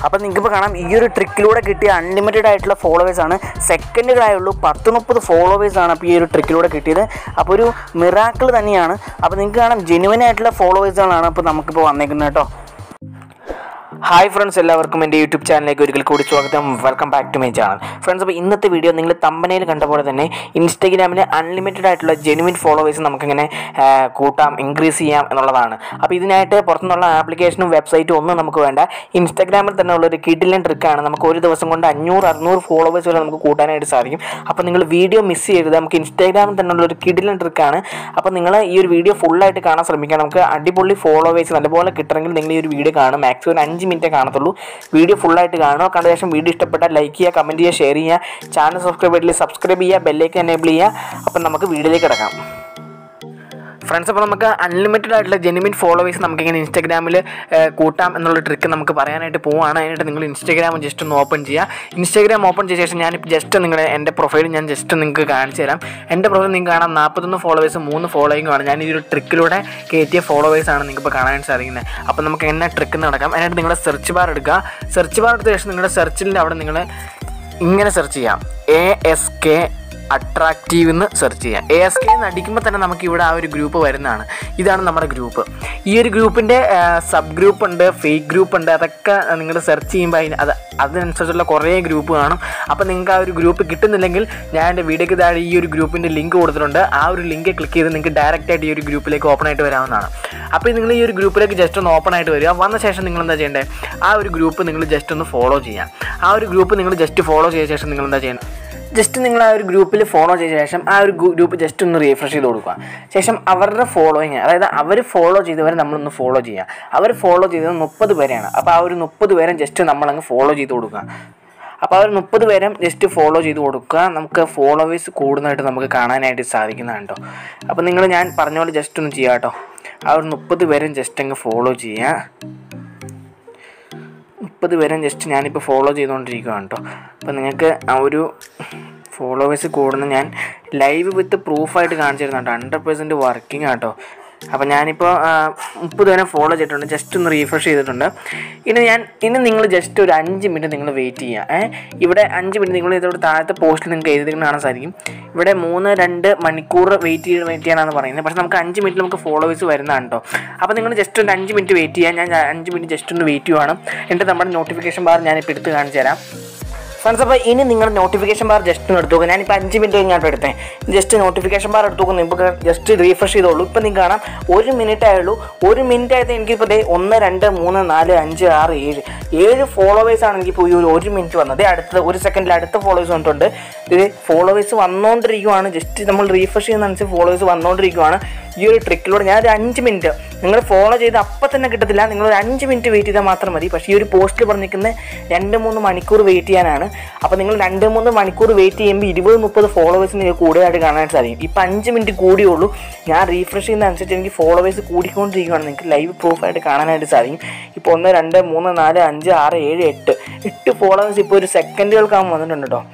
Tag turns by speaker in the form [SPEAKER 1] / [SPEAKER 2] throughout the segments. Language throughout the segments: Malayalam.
[SPEAKER 1] അപ്പോൾ നിങ്ങൾക്കിപ്പോൾ കാണാം ഈ ഒരു ട്രിക്കിലൂടെ കിട്ടിയ അൺലിമിറ്റഡ് ആയിട്ടുള്ള ഫോളോവേഴ്സ് ആണ് സെക്കൻഡുകളായുള്ളൂ പത്ത് മുപ്പത് ഫോളോവേഴ്സ് ആണ് അപ്പോൾ ഈ ഒരു ട്രിക്കിലൂടെ കിട്ടിയത് അപ്പോൾ ഒരു മിറാക്കിൾ തന്നെയാണ് അപ്പോൾ നിങ്ങൾക്ക് കാണാം ജെനുവൻ ആയിട്ടുള്ള ഫോളോവേഴ്സുകളാണ് അപ്പോൾ നമുക്കിപ്പോൾ വന്നേക്കുന്നത് കേട്ടോ ഹായ് ഫ്രണ്ട്സ് എല്ലാവർക്കും എൻ്റെ യൂട്യൂബ് ചാനലിലേക്ക് ഒരിക്കൽ കൂടി സ്വാഗതം welcome back to my channel friends അപ്പോൾ ഇന്നത്തെ വീഡിയോ നിങ്ങൾ തമ്പനയിൽ കണ്ട പോലെ തന്നെ ഇൻസ്റ്റഗ്രാമിൽ അൺലിമിറ്റഡ് ആയിട്ടുള്ള ജെനുവിൻ ഫോളോവേഴ്സ് നമുക്കിങ്ങനെ ആ, കൂട്ടാം ഇൻക്രീസ് ചെയ്യാം എന്നുള്ളതാണ് അപ്പോൾ ഇതിനായിട്ട് പുറത്തുനിന്നുള്ള ആപ്ലിക്കേഷനും വെബ്സൈറ്റും ഒന്നും നമുക്ക് വേണ്ട ഇൻസ്റ്റഗ്രാമിൽ തന്നെ ഉള്ള ഒരു കിഡിലൻ ട്രിക്കാണ് നമുക്ക് ഒരു ദിവസം കൊണ്ട് അഞ്ഞൂറ് അറുന്നൂറ് ഫോളോവേഴ്സ് വരെ നമുക്ക് കൂട്ടാനായിട്ട് സാധിക്കും അപ്പോൾ നിങ്ങൾ വീഡിയോ മിസ് ചെയ്യരുത് നമുക്ക് ഇൻസ്റ്റാഗ്രാമിൽ തന്നെ ഉള്ള ഒരു കിഡിലൻ ട്രിക്കാണ് അപ്പോൾ നിങ്ങൾ ഈ ഒരു വീഡിയോ ഫുള്ളായിട്ട് കാണാൻ ശ്രമിക്കുക നമുക്ക് അടിപൊളി ഫോളോവേഴ്സ് നല്ലപോലെ കിട്ടണമെങ്കിൽ നിങ്ങൾ ഈ ഒരു വീഡിയോ കാണും മാക്സിമം ഒരു അഞ്ച് മിനിറ്റേ കാണത്തുള്ളൂ വീഡിയോ ഫുള്ളായിട്ട് കാണുക കണ്ട ശേഷം വീഡിയോ ഇഷ്ടപ്പെട്ടാൽ ലൈക്ക് ചെയ്യുക കമൻറ്റ് ചെയ്യുക ഷെയർ ചെയ്യുക ചാനൽ സബ്സ്ക്രൈബ് ചെയ്തിട്ടില്ല സബ്സ്ക്രൈബ് ചെയ്യുക ബെല്ലേക്ക് എനേബിൾ ചെയ്യുക അപ്പം നമുക്ക് വീഡിയോയിലേക്ക് കിടക്കാം ഫ്രണ്ട്സ് അപ്പോൾ നമുക്ക് അൺലിമിറ്റഡ് ആയിട്ടുള്ള ജെനുവിൻ ഫോളോവേഴ്സ് നമുക്കിങ്ങനെ ഇൻസ്റ്റാഗ്രാമിൽ കൂട്ടാം എന്നുള്ള ട്രിക്ക് നമുക്ക് പറയാനായിട്ട് പോവുകയാണ് അതിനായിട്ട് നിങ്ങൾ ഇൻസ്റ്റാഗ്രാം ജസ്റ്റ് ഒന്ന് ഓപ്പൺ ചെയ്യുക ഇൻസ്റ്റാഗ്രാം ഓപ്പൺ ചെയ്ത ശേഷം ഞാൻ ജസ്റ്റ് നിങ്ങളുടെ എൻ്റെ പ്രൊഫൈൽ ഞാൻ ജസ്റ്റ് നിങ്ങൾക്ക് കാണിച്ചു തരാം എൻ്റെ പ്രൊഫൈൽ നിങ്ങൾക്ക് കാണാം നാൽപ്പത്തൊന്ന് ഫോളോവേഴ്സ് മൂന്ന് ഫോളോയിങ് ആണ് ഞാൻ ഈ ഒരു ട്രിക്കിലൂടെ കയറ്റിയ ഫോളോവേഴ്സ് ആണ് നിങ്ങൾക്ക് ഇപ്പോൾ കാണാൻ സാധിക്കുന്നത് അപ്പോൾ നമുക്ക് എന്നെ ട്രിക്ക് നടക്കാം അതിനായിട്ട് നിങ്ങളുടെ സെർച്ച് ബാർ എടുക്കുക സെർച്ച് ബാർ എടുത്ത ശേഷം നിങ്ങളുടെ സെർച്ചിൻ്റെ അവിടെ നിങ്ങൾ ഇങ്ങനെ സെർച്ച് ചെയ്യാം എ എസ് കെ അട്രാക്റ്റീവ് എന്ന് സെർച്ച് ചെയ്യാം എ എസ് കെ എന്ന് അടിക്കുമ്പോൾ തന്നെ നമുക്ക് ഇവിടെ ആ ഒരു ഗ്രൂപ്പ് വരുന്നതാണ് ഇതാണ് നമ്മുടെ ഗ്രൂപ്പ് ഈ ഒരു ഗ്രൂപ്പിൻ്റെ സബ് ഗ്രൂപ്പ് ഉണ്ട് ഫേക്ക് ഗ്രൂപ്പ് ഉണ്ട് അതൊക്കെ നിങ്ങൾ സെർച്ച് ചെയ്യുമ്പോൾ അതിന് അത് അതിനനുസരിച്ചുള്ള കുറേ ഗ്രൂപ്പ് കാണും അപ്പോൾ നിങ്ങൾക്ക് ആ ഒരു ഗ്രൂപ്പ് കിട്ടുന്നില്ലെങ്കിൽ ഞാൻ എൻ്റെ വീഡിയോക്ക് താഴെ ഈ ഒരു ഗ്രൂപ്പിൻ്റെ ലിങ്ക് കൊടുത്തിട്ടുണ്ട് ആ ഒരു ലിങ്ക് ക്ലിക്ക് ചെയ്ത് നിങ്ങൾക്ക് ഡയറക്റ്റ് ആയിട്ട് ഈ ഒരു ഗ്രൂപ്പിലേക്ക് ഓപ്പൺ ആയിട്ട് വരാവുന്നതാണ് അപ്പോൾ നിങ്ങൾ ഈ ഒരു ഗ്രൂപ്പിലേക്ക് ജസ്റ്റ് ഒന്ന് ഓപ്പൺ ആയിട്ട് വരിക വന്ന ശേഷം നിങ്ങൾ എന്താ ചെയ്യേണ്ടത് ആ ഒരു ഗ്രൂപ്പ് നിങ്ങൾ ജസ്റ്റ് ഒന്ന് ഫോളോ ചെയ്യാം ആ ഒരു ഗ്രൂപ്പ് നിങ്ങൾ ജസ്റ്റ് ഫോളോ ചെയ്ത ശേഷം നിങ്ങൾ എന്താ ചെയ്യേണ്ടത് ജസ്റ്റ് നിങ്ങൾ ആ ഒരു ഗ്രൂപ്പിൽ ഫോളോ ചെയ്ത ശേഷം ആ ഒരു ഗ്രൂപ്പ് ജസ്റ്റ് ഒന്ന് റീഫ്രഷ് ചെയ്ത് കൊടുക്കുക ശേഷം അവരുടെ ഫോളോയിങ് അതായത് അവർ ഫോളോ ചെയ്തവരെ നമ്മളൊന്ന് ഫോളോ ചെയ്യുക അവർ ഫോളോ ചെയ്തത് മുപ്പത് പേരെയാണ് അപ്പോൾ ആ ഒരു മുപ്പത് പേരെ ജസ്റ്റ് നമ്മളങ്ങ് ഫോളോ ചെയ്ത് കൊടുക്കുക അപ്പോൾ ആ ഒരു മുപ്പത് പേരും ജസ്റ്റ് ഫോളോ ചെയ്ത് കൊടുക്കുക നമുക്ക് ഫോളോവേഴ്സ് കൂടുന്നതായിട്ട് നമുക്ക് കാണാനായിട്ട് സാധിക്കുന്നതാണ് കേട്ടോ അപ്പോൾ നിങ്ങൾ ഞാൻ പറഞ്ഞ പോലെ ജസ്റ്റ് ഒന്ന് ചെയ്യുക കേട്ടോ ആ ഒരു മുപ്പത് പേരും ജസ്റ്റ് അങ്ങ് ഫോളോ ചെയ്യുക മുപ്പത് പേരും ജസ്റ്റ് ഞാനിപ്പോൾ ഫോളോ ചെയ്തുകൊണ്ടിരിക്കുകയാണ് കേട്ടോ അപ്പോൾ നിങ്ങൾക്ക് ആ ഒരു ഫോളോവേഴ്സ് കൂടുന്ന ഞാൻ ലൈവ് വിത്ത് പ്രൂഫായിട്ട് കാണിച്ചു തരുന്നുണ്ട് ഹൺഡ്രഡ് പെർസെൻറ്റ് വർക്കിംഗ് ആട്ടോ അപ്പോൾ ഞാനിപ്പോൾ ആ, മുപ്പത് പേരെ ഫോളോ ചെയ്തിട്ടുണ്ട് ജസ്റ്റ് ഒന്ന് റീഫ്രഷ് ചെയ്തിട്ടുണ്ട് ഇനി ഞാൻ ഇനി നിങ്ങൾ ജസ്റ്റ് ഒരു അഞ്ച് മിനിറ്റ് നിങ്ങൾ വെയിറ്റ് ചെയ്യുക ഏ ഇവിടെ അഞ്ച് മിനിറ്റ് നിങ്ങൾ ഇതോടെ താഴത്തെ പോസ്റ്റിൽ നിങ്ങൾക്ക് എഴുതി കാണാൻ സാധിക്കും ഇവിടെ മൂന്ന് രണ്ട് മണിക്കൂർ വെയിറ്റ് ചെയ്ത് വെയിറ്റ് ചെയ്യാനാണ് പറയുന്നത് പക്ഷേ നമുക്ക് അഞ്ച് മിനിറ്റ് നമുക്ക് ഫോളോവേഴ്സ് വരുന്നതാണ് കേട്ടോ അപ്പോൾ നിങ്ങൾ ജസ്റ്റ് ഒരു അഞ്ച് മിനിറ്റ് വെയിറ്റ് ചെയ്യാൻ ഞാൻ അഞ്ച് മിനിറ്റ് ജസ്റ്റ് ഒന്ന് വെയിറ്റ് ചെയ്യുവാണ് എന്നിട്ട് നമ്മുടെ നോട്ടിഫിക്കേഷൻ ബാർ ഞാനിപ്പോൾ എടുത്ത് കാണിച്ചു തരാം ഫ്രണ്ട്സ് അപ്പോൾ ഇനി നിങ്ങൾ നോട്ടിഫിക്കേഷൻ ബാർ ജസ്റ്റ് ഒന്ന് എടുത്തു നോക്കുക ഞാനിപ്പോൾ അഞ്ച് മിനിറ്റ് കഴിഞ്ഞാണ് എടുത്തേ ജസ്റ്റ് നോട്ടിഫിക്കേഷൻ ബാർ എടുത്തു നോക്കുന്നു ഇപ്പോൾ ജസ്റ്റ് റീഫ്രഷ് ചെയ്തോളൂ ഇപ്പോൾ നിങ്ങൾക്ക് കാണാം ഒരു മിനിറ്റ് ആയുള്ളൂ ഒരു മിനിറ്റ് ആയത് എനിക്കിപ്പോൾ ദേ ഒന്ന് രണ്ട് മൂന്ന് നാല് അഞ്ച് ആറ് ഏഴ് ഏഴ് ഫോളോവേഴ്സ് ആണ് എനിക്കിപ്പോൾ ഈ ഒരു ഒരു മിനിറ്റ് വന്നത് ദേ അടുത്ത ഒരു സെക്കൻഡിൽ അടുത്ത ഫോളോവേഴ്സ് വന്നിട്ടുണ്ട് ഇത് ഫോളോവേഴ്സ് വന്നുകൊണ്ടിരിക്കുവാണ് ജസ്റ്റ് നമ്മൾ റീഫ്രഷ് ചെയ്യുന്നതനുസരിച്ച് ഫോളോവേഴ്സ് വന്നുകൊണ്ടിരിക്കുവാണ് ഈ ഒരു ട്രിക്കിലൂടെ ഞാൻ ഒരു അഞ്ച് മിനിറ്റ് നിങ്ങൾ ഫോളോ ചെയ്ത് അപ്പം തന്നെ കിട്ടത്തില്ല നിങ്ങൾ ഒരു അഞ്ച് മിനിറ്റ് വെയിറ്റ് ചെയ്താൽ മാത്രം മതി പക്ഷേ ഈ ഒരു പോസ്റ്റിൽ പറഞ്ഞിരിക്കുന്ന രണ്ട് മൂന്ന് മണിക്കൂർ വെയിറ്റ് ചെയ്യാനാണ് അപ്പോൾ നിങ്ങൾ രണ്ട് മൂന്ന് മണിക്കൂർ വെയിറ്റ് ചെയ്യുമ്പോൾ ഇരുപത് മുപ്പത് ഫോളോവേഴ്സ് നിങ്ങൾക്ക് കൂടുതലായിട്ട് കാണാൻ സാധിക്കും ഇപ്പം അഞ്ച് മിനിറ്റ് കൂടിയുള്ളൂ ഞാൻ റീഫ്രഷ് ചെയ്യുന്ന അനുസരിച്ച് എനിക്ക് ഫോളോവേഴ്സ് കൂടിക്കൊണ്ടിരിക്കുകയാണ് നിങ്ങൾക്ക് ലൈവ് പ്രൂഫായിട്ട് കാണാനായിട്ട് സാധിക്കും ഇപ്പോൾ ഒന്ന് രണ്ട് മൂന്ന് നാല് അഞ്ച് ആറ് ഏഴ് എട്ട് എട്ട് ഫോളോവേഴ്സ് ഇപ്പോൾ ഒരു സെക്കൻഡുകൾക്കാകുമ്പോൾ വന്നിട്ടുണ്ട് കേട്ടോ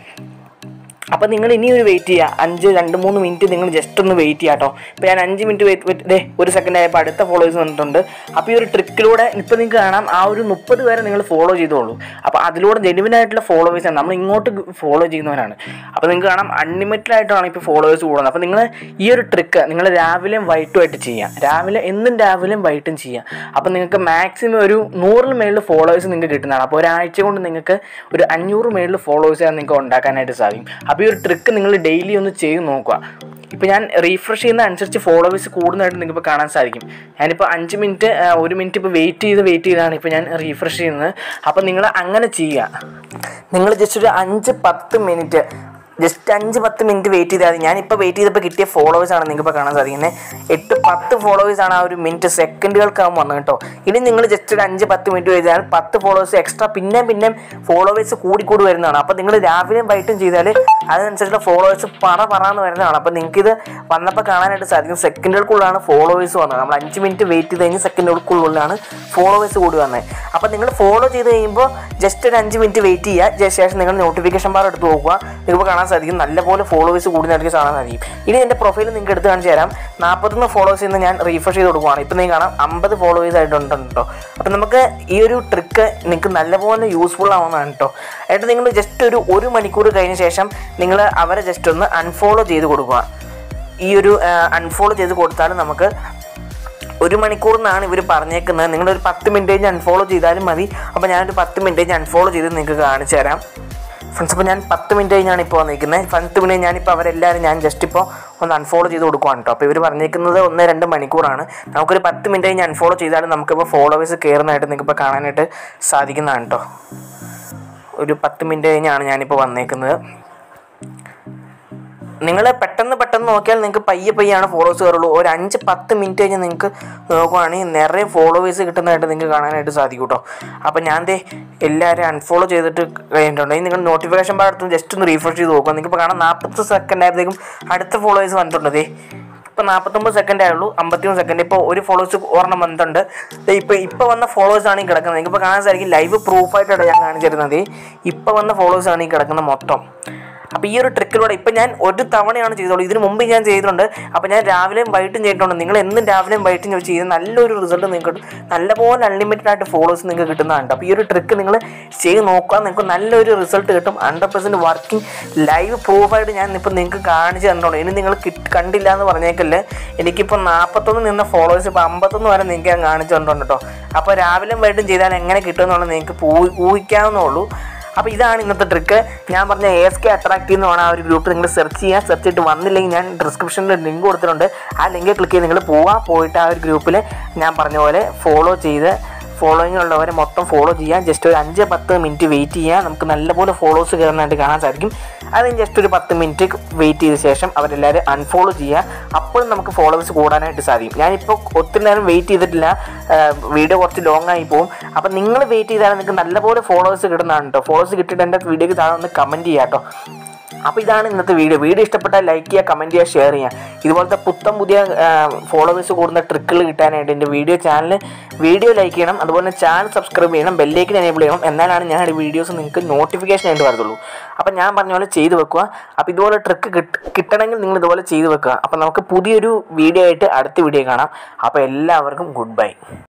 [SPEAKER 1] അപ്പോൾ നിങ്ങൾ ഇനി ഒരു വെയിറ്റ് ചെയ്യുക അഞ്ച് രണ്ട് മൂന്ന് മിനിറ്റ് നിങ്ങൾ ജസ്റ്റ് ഒന്ന് വെയിറ്റ് ചെയ്യുക കേട്ടോ ഇപ്പോൾ ഞാൻ അഞ്ച് മിനിറ്റ് വെയിറ്റ് ദേ ഒരു സെക്കൻഡ് ആയപ്പോൾ അടുത്ത ഫോളോവേഴ്സ് വന്നിട്ടുണ്ട് അപ്പോൾ ഈ ഒരു ട്രിക്കിലൂടെ ഇപ്പോൾ നിങ്ങൾക്ക് കാണാം ആ ഒരു മുപ്പത് പേരെ നിങ്ങൾ ഫോളോ ചെയ്തോളൂ അപ്പോൾ അതിലൂടെ ജെനുവിൻ ആയിട്ടുള്ള ഫോളോവേഴ്സ് ആണ് നമ്മൾ ഇങ്ങോട്ട് ഫോളോ ചെയ്യുന്നവരാണ് അപ്പോൾ നിങ്ങൾക്ക് കാണാം അൺലിമിറ്റഡ് ആയിട്ടാണ് ഇപ്പോൾ ഫോളോവേഴ്സ് കൂടുന്നത് അപ്പോൾ നിങ്ങൾ ഈ ഒരു ട്രിക്ക് നിങ്ങൾ രാവിലെയും വൈകിട്ടുമായിട്ട് ചെയ്യുക രാവിലെ എന്നും രാവിലെയും വൈകിട്ടും ചെയ്യുക അപ്പോൾ നിങ്ങൾക്ക് മാക്സിമം ഒരു നൂറിൽ മേളിൽ ഫോളോവേഴ്സ് നിങ്ങൾക്ക് കിട്ടുന്നതാണ് അപ്പോൾ ഒരാഴ്ച കൊണ്ട് നിങ്ങൾക്ക് ഒരു അഞ്ഞൂറ് മേളിൽ ഫോളോവേഴ്സ് നിങ്ങൾക്ക് ഉണ്ടാക്കാനായിട്ട് സാധിക്കും അപ്പോൾ ഈ ഒരു ട്രിക്ക് നിങ്ങൾ ഡെയിലി ഒന്ന് ചെയ്ത് നോക്കുക ഇപ്പോൾ ഞാൻ റീഫ്രഷ് ചെയ്യുന്ന അനുസരിച്ച് ഫോളോവേഴ്സ് കൂടുന്നതായിട്ട് നിങ്ങൾക്ക് ഇപ്പോൾ കാണാൻ സാധിക്കും ഞാനിപ്പോൾ അഞ്ച് മിനിറ്റ് ഒരു മിനിറ്റ് ഇപ്പോൾ വെയിറ്റ് ചെയ്ത് വെയിറ്റ് ചെയ്താണ് ഇപ്പോൾ ഞാൻ റീഫ്രഷ് ചെയ്യുന്നത് അപ്പോൾ നിങ്ങൾ അങ്ങനെ ചെയ്യുക നിങ്ങൾ ജസ്റ്റ് ഒരു അഞ്ച് പത്ത് മിനിറ്റ് ജസ്റ്റ് അഞ്ച് പത്ത് മിനിറ്റ് വെയിറ്റ് ചെയ്താൽ മതി ഞാനിപ്പോൾ വെയിറ്റ് ചെയ്തപ്പോൾ കിട്ടിയ ഫോളോവേഴ്സ് ആണ് നിങ്ങൾക്ക് ഇപ്പോൾ കാണാൻ സാധിക്കുന്നത് എട്ട് പത്ത് ഫോളോവേഴ്സ് ആണ് ആ ഒരു മിനിറ്റ് സെക്കൻഡുകൾക്കാവും വന്നത് കേട്ടോ ഇനി നിങ്ങൾ ജസ്റ്റ് ഒരു അഞ്ച് പത്ത് മിനിറ്റ് ചെയ്താൽ പത്ത് ഫോളോവേഴ്സ് എക്സ്ട്രാ പിന്നെ പിന്നെ ഫോളോവേഴ്സ് കൂടി കൂടി വരുന്നതാണ് അപ്പോൾ നിങ്ങൾ രാവിലെയും വൈകിട്ടും ചെയ്താൽ അതിനനുസരിച്ചുള്ള ഫോളോവേഴ്സ് പറ പറന്ന് വരുന്നതാണ് അപ്പോൾ നിങ്ങൾക്ക് ഇത് വന്നപ്പോൾ കാണാനായിട്ട് സാധിക്കും സെക്കൻഡുകൾക്കുള്ളിലാണ് ഫോളോവേഴ്സ് വന്നത് നമ്മൾ അഞ്ച് മിനിറ്റ് വെയിറ്റ് ചെയ്ത് കഴിഞ്ഞ് സെക്കൻഡുകൾക്കുള്ളിലാണ് ഫോളോവേഴ്സ് കൂടി വന്നത് അപ്പോൾ നിങ്ങൾ ഫോളോ ചെയ്ത് കഴിയുമ്പോൾ ജസ്റ്റ് ഒരു അഞ്ച് മിനിറ്റ് വെയിറ്റ് ചെയ്യുക ജ- ശേഷം നിങ്ങൾ നോട്ടിഫിക്കേഷൻ ബാർ എടുത്ത് നോക്കുക നിങ്ങൾക്ക് കാണാൻ കാണാൻ സാധിക്കും നല്ലപോലെ ഫോളോവേഴ്സ് കൂടുന്നതായിട്ട് കാണാൻ സാധിക്കും ഇനി എൻ്റെ പ്രൊഫൈൽ നിങ്ങൾക്ക് എടുത്ത് കാണിച്ചു തരാം നാൽപ്പത്തൊന്ന് ഫോളോവേഴ്സ് ഇന്ന് ഞാൻ റീഫ്രഷ് ചെയ്ത് കൊടുക്കുവാണ് ഇപ്പം നിങ്ങൾക്ക് കാണാം അമ്പത് ഫോളോവേഴ്സ് ആയിട്ടുണ്ട് കേട്ടോ അപ്പം നമുക്ക് ഈ ഒരു ട്രിക്ക് നിങ്ങൾക്ക് നല്ലപോലെ യൂസ്ഫുൾ ആവുന്നതാണ് കേട്ടോ എന്നിട്ട് നിങ്ങൾ ജസ്റ്റ് ഒരു ഒരു മണിക്കൂർ കഴിഞ്ഞ ശേഷം നിങ്ങൾ അവരെ ജസ്റ്റ് ഒന്ന് അൺഫോളോ ചെയ്ത് കൊടുക്കുക ഈ ഒരു അൺഫോളോ ചെയ്ത് കൊടുത്താൽ നമുക്ക് ഒരു മണിക്കൂറിനാണ് ഇവർ പറഞ്ഞേക്കുന്നത് നിങ്ങളൊരു പത്ത് മിനിറ്റ് കഴിഞ്ഞ് അൺഫോളോ ചെയ്താലും മതി അപ്പോൾ ഞാനൊരു പത്ത് മിനിറ്റ് കഴിഞ്ഞ് അൺഫോളോ ചെയ്ത് നിങ്ങൾക്ക് കാണിച്ചു തരാം ഫ്രണ്ട്സ് അപ്പോൾ ഞാൻ പത്ത് മിനിറ്റ് കഴിഞ്ഞാണ് ഇപ്പോൾ വന്നിരിക്കുന്നത് പത്ത് മിനിറ്റ് ഞാനിപ്പോൾ അവരെല്ലാവരും ഞാൻ ജസ്റ്റ് ഇപ്പോൾ ഒന്ന് അൺഫോളോ ചെയ്ത് കൊടുക്കുവാണ് കേട്ടോ അപ്പോൾ ഇവർ പറഞ്ഞേക്കുന്നത് ഒന്ന് രണ്ട് മണിക്കൂറാണ് നമുക്കൊരു പത്ത് മിനിറ്റ് കഴിഞ്ഞ് അൺഫോളോ ചെയ്താലും നമുക്കിപ്പോൾ ഫോളോവേഴ്സ് കയറുന്നതായിട്ട് നിങ്ങൾക്കിപ്പോൾ കാണാനായിട്ട് സാധിക്കുന്നതാണ് കേട്ടോ ഒരു പത്ത് മിനിറ്റ് കഴിഞ്ഞാണ് ഞാനിപ്പോൾ വന്നേക്കുന്നത് നിങ്ങൾ പെട്ടെന്ന് പെട്ടെന്ന് നോക്കിയാൽ നിങ്ങൾക്ക് പയ്യെ പയ്യാണ് ഫോളോവേഴ്സ് കയറുള്ളൂ ഒരു അഞ്ച് പത്ത് മിനിറ്റ് കഴിഞ്ഞ് നിങ്ങൾക്ക് നോക്കുവാണെങ്കിൽ നിറയെ ഫോളോവേഴ്സ് കിട്ടുന്നതായിട്ട് നിങ്ങൾക്ക് കാണാനായിട്ട് സാധിക്കും കേട്ടോ അപ്പോൾ ഞാൻ ദേ എല്ലാവരും അൺഫോളോ ചെയ്തിട്ട് കഴിഞ്ഞിട്ടുണ്ട് ഇനി നിങ്ങൾ നോട്ടിഫിക്കേഷൻ ഭാഗത്ത് ജസ്റ്റ് ഒന്ന് റീഫ്രഷ് ചെയ്ത് നോക്കുക നിങ്ങൾക്ക് ഇപ്പോൾ കാണാം നാൽപ്പത്തി സെക്കൻഡ് ആയപ്പോഴത്തേക്കും അടുത്ത ഫോളോവേഴ്സ് വന്നിട്ടുണ്ട് ദേ ഇപ്പോൾ നാൽപ്പത്തൊമ്പത് സെക്കൻഡ് ആയുള്ളൂ അമ്പത്തിമൂന്ന് സെക്കൻഡ് ഇപ്പോൾ ഒരു ഫോളോവേഴ്സ് ഒരെണ്ണം വന്നിട്ടുണ്ട് ദേ ഇപ്പോൾ ഇപ്പോൾ വന്ന ഫോളോവേഴ്സ് ആണ് ഈ കിടക്കുന്നത് നിങ്ങൾക്ക് ഇപ്പോൾ കാണാൻ സാധിക്കും ലൈവ് പ്രൂഫായിട്ടാണ് ഞാൻ കാണിച്ചിരുന്നത് ഇപ്പോൾ വന്ന ഫോളോവേഴ്സ് ആണ് ഈ കിടക്കുന്നത് മൊത്തം അപ്പോൾ ഈ ഒരു ട്രിക്കിലൂടെ ഇപ്പം ഞാൻ ഒരു തവണയാണ് ചെയ്തോളൂ ഇതിന് മുമ്പ് ഞാൻ ചെയ്തിട്ടുണ്ട് അപ്പോൾ ഞാൻ രാവിലെയും വൈകിട്ടും ചെയ്തിട്ടുണ്ട് നിങ്ങൾ എന്നും രാവിലെയും വൈകിട്ടും ഞാൻ ചെയ്ത് നല്ലൊരു റിസൾട്ട് നിങ്ങൾക്ക് കിട്ടും നല്ലപോലെ അൺലിമിറ്റഡ് ആയിട്ട് ഫോളോവേഴ്സ് നിങ്ങൾക്ക് കിട്ടുന്നതാണ് അപ്പോൾ ഈ ഒരു ട്രിക്ക് നിങ്ങൾ ചെയ്ത് നോക്കുക നിങ്ങൾക്ക് നല്ലൊരു റിസൾട്ട് കിട്ടും ഹൺഡ്രഡ് പെർസെൻറ്റ് വർക്കിംഗ് ലൈവ് പ്രൂഫായിട്ട് ഞാൻ ഇപ്പോൾ നിങ്ങൾക്ക് കാണിച്ച് തന്നിട്ടുണ്ട് ഇനി നിങ്ങൾ കിട്ട് കണ്ടില്ല എന്ന് പറഞ്ഞേക്കല്ലേ എനിക്കിപ്പോൾ നാൽപ്പത്തൊന്ന് നിന്ന ഫോളോവേഴ്സ് ഇപ്പോൾ അമ്പത്തൊന്ന് വരെ നിങ്ങൾക്ക് ഞാൻ കാണിച്ചു തന്നിട്ടുണ്ട് കേട്ടോ അപ്പോൾ രാവിലെയും വൈകിട്ടും ചെയ്താൽ എങ്ങനെ കിട്ടുമെന്നുള്ളത് നിങ്ങൾക്ക് ഊ- ഊഹിക്കാവുന്നുള്ളൂ അപ്പോൾ ഇതാണ് ഇന്നത്തെ ട്രിക്ക് ഞാൻ പറഞ്ഞ എ എസ് കെ അട്രാക്റ്റീവ് എന്ന് പറഞ്ഞ ആ ഒരു ഗ്രൂപ്പ് നിങ്ങൾ സെർച്ച് ചെയ്യുക സെർച്ച് ചെയ്തിട്ട് വന്നില്ലെങ്കിൽ ഞാൻ ഡിസ്ക്രിപ്ഷനിൽ ലിങ്ക് കൊടുത്തിട്ടുണ്ട് ആ ലിങ്ക് ക്ലിക്ക് ചെയ്ത് നിങ്ങൾ പോവാ പോയിട്ട് ആ ഒരു ഗ്രൂപ്പിൽ ഞാൻ പറഞ്ഞ പോലെ ഫോളോ ചെയ്ത് ഫോളോയിങ് ഉള്ളവരെ മൊത്തം ഫോളോ ചെയ്യാൻ ജസ്റ്റ് ഒരു അഞ്ച് പത്ത് മിനിറ്റ് വെയിറ്റ് ചെയ്യുക നമുക്ക് നല്ലപോലെ ഫോളോവേഴ്സ് കയറുന്നതായിട്ട് കാണാൻ സാധിക്കും അതിന് ജസ്റ്റ് ഒരു പത്ത് മിനിറ്റ് വെയിറ്റ് ചെയ്ത ശേഷം അവരെല്ലാവരും അൺഫോളോ ചെയ്യുക അപ്പോഴും നമുക്ക് ഫോളോവേഴ്സ് കൂടാനായിട്ട് സാധിക്കും ഞാനിപ്പോൾ ഒത്തിരി നേരം വെയിറ്റ് ചെയ്തിട്ടില്ല വീഡിയോ കുറച്ച് ലോങ് ആയി പോകും അപ്പം നിങ്ങൾ വെയിറ്റ് ചെയ്താൽ നിങ്ങൾക്ക് നല്ലപോലെ ഫോളോവേഴ്സ് കിട്ടുന്നതാണ് കേട്ടോ ഫോളോവേഴ്സ് കിട്ടിയിട്ട് എൻ്റെ വീഡിയോക്ക് താഴെ ഒന്ന് കമൻറ്റ് ചെയ്യുക കേട്ടോ അപ്പോൾ ഇതാണ് ഇന്നത്തെ വീഡിയോ വീഡിയോ ഇഷ്ടപ്പെട്ടാൽ ലൈക്ക് ചെയ്യുക കമൻറ്റ് ചെയ്യുക ഷെയർ ചെയ്യുക ഇതുപോലത്തെ പുത്തൻ പുതിയ ഫോളോവേഴ്സ് കൂടുന്ന ട്രിക്കുകൾ കിട്ടാനായിട്ട് എൻ്റെ വീഡിയോ ചാനൽ വീഡിയോ ലൈക്ക് ചെയ്യണം അതുപോലെ തന്നെ ചാനൽ സബ്സ്ക്രൈബ് ചെയ്യണം ബെല്ലേക്ക് എനേബിൾ ചെയ്യണം എന്നാലാണ് ഞാൻ വീഡിയോസ് നിങ്ങൾക്ക് നോട്ടിഫിക്കേഷൻ ആയിട്ട് വരത്തുള്ളൂ അപ്പോൾ ഞാൻ പറഞ്ഞ പോലെ ചെയ്ത് വെക്കുക അപ്പോൾ ഇതുപോലെ ട്രിക്ക് കിട്ടണമെങ്കിൽ നിങ്ങൾ ഇതുപോലെ ചെയ്ത് വെക്കുക അപ്പോൾ നമുക്ക് പുതിയൊരു വീഡിയോ ആയിട്ട് അടുത്ത വീഡിയോ കാണാം അപ്പോൾ എല്ലാവർക്കും ഗുഡ് ബൈ